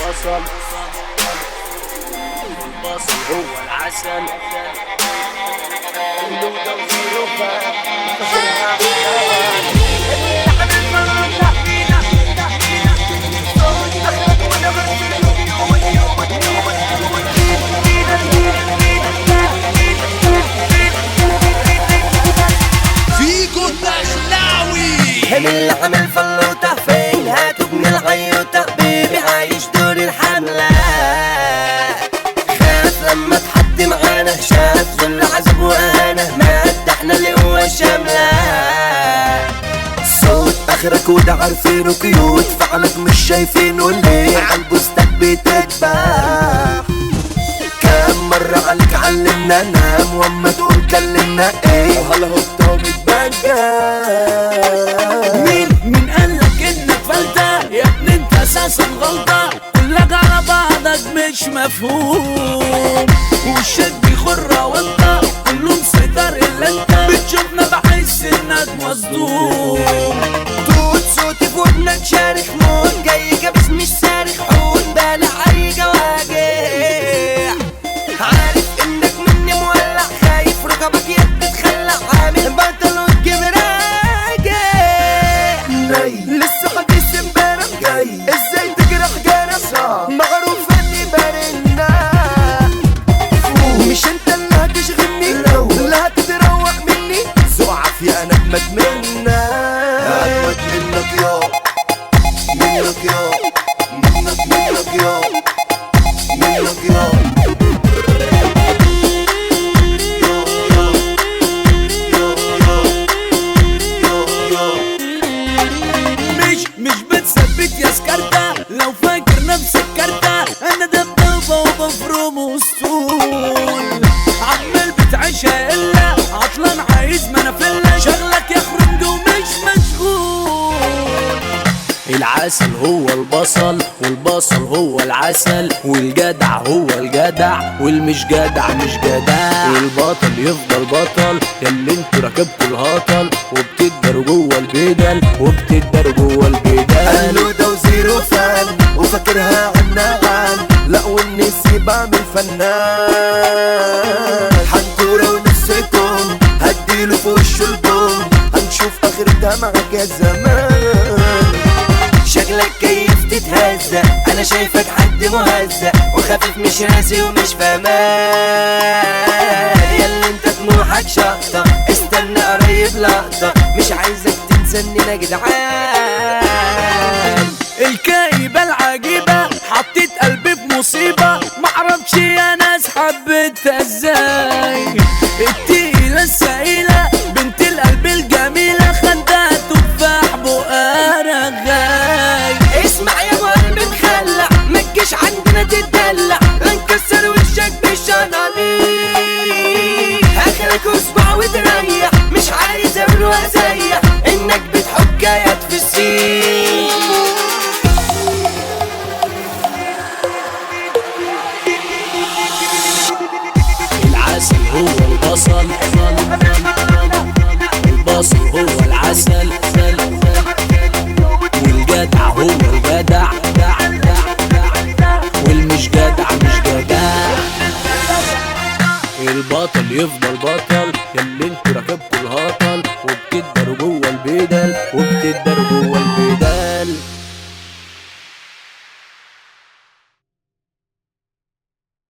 البصل البصل هو العسل اللودة وزيرو فيكو الدخلاوي هم اللي عامل فلوطة فين هاتوا ابن الغيوطة بيبي عايش دور الحملة خاف لما اتحط معانا شاف ذل عذاب واهانة مدحنا القوة شاملة صوت اخرك وده عارفينه كيوت فعلك مش شايفينه ليه عالبوستات بتتباع كام مرة عليك علمنا نام واما تقول كلمنا ايه وهلا هبطة ومتبجى مين مين قالك انك فلتة يا ابني انت اساسا غلطة كلك على بعضك مش مفهوم وشك بيخر وانت كله مسيطر الا انت بتشوفنا بحس انك مصدوم توت صوتي في ودنك شارخ موت جاي كابس مش صارخ حول بالع اي جواجع عارف انك مني مولع خايف ركبك يد تخلع عامل بطل وتجيب راجع لسه حديث امبارح جاي ازاي تجرح جرح معروف اني برنا مش انت اللي هتشغلني اللي هتتروق مني ذو عافية انا اجمد منك اجمد منك يا منك يا منك منك يا منك يا يا يا يا يا مش مش بتثبت يا سكرتة لو فاكر نفسك كارتة انا دبابة وبفرم وسطول عمال بتعيشها الا عطلان عايز منافلة شغلك يا خرنج ومش مشغول العسل هو البصل والبصل هو العسل والجدع هو الجدع والمش جدع مش جدع والبطل يفضل بطل ياللي انتوا راكبكوا الهطل وبتقدروا جوه البدل وبتقدروا جوه البدل قالوا ده وزيرو فان وفاكرها عنا عن لا والنسي بعمل فنان حنكورة ونفسكم هديله في وشه البوم هنشوف اخرتها معاك يا زمان شكلك كيف تتهزق انا شايفك حد مهزق وخفيف مش راسي ومش فامان ياللي انت طموحك شطة استنى قريب لقطة مش عايزك تنسى اننا جدعان الكئيبة العجيبة حطيت قلبي في مصيبة معرفش يا ناس حبيتها ازاي التقيلة السئيلة بنت القلب الجميلة خدها تفاح بقها غاي اسمع يا قلبي مخلع ما تجيش عندنا تتدلع هنكسر وشك بالشناليل اخرك اسبوع وتريح مش عايز اقول وازيح انك بتحك يد في السين العسل هو البصل البصل هو العسل والجدع هو الجدع والمش جدع مش جدع البطل يفضل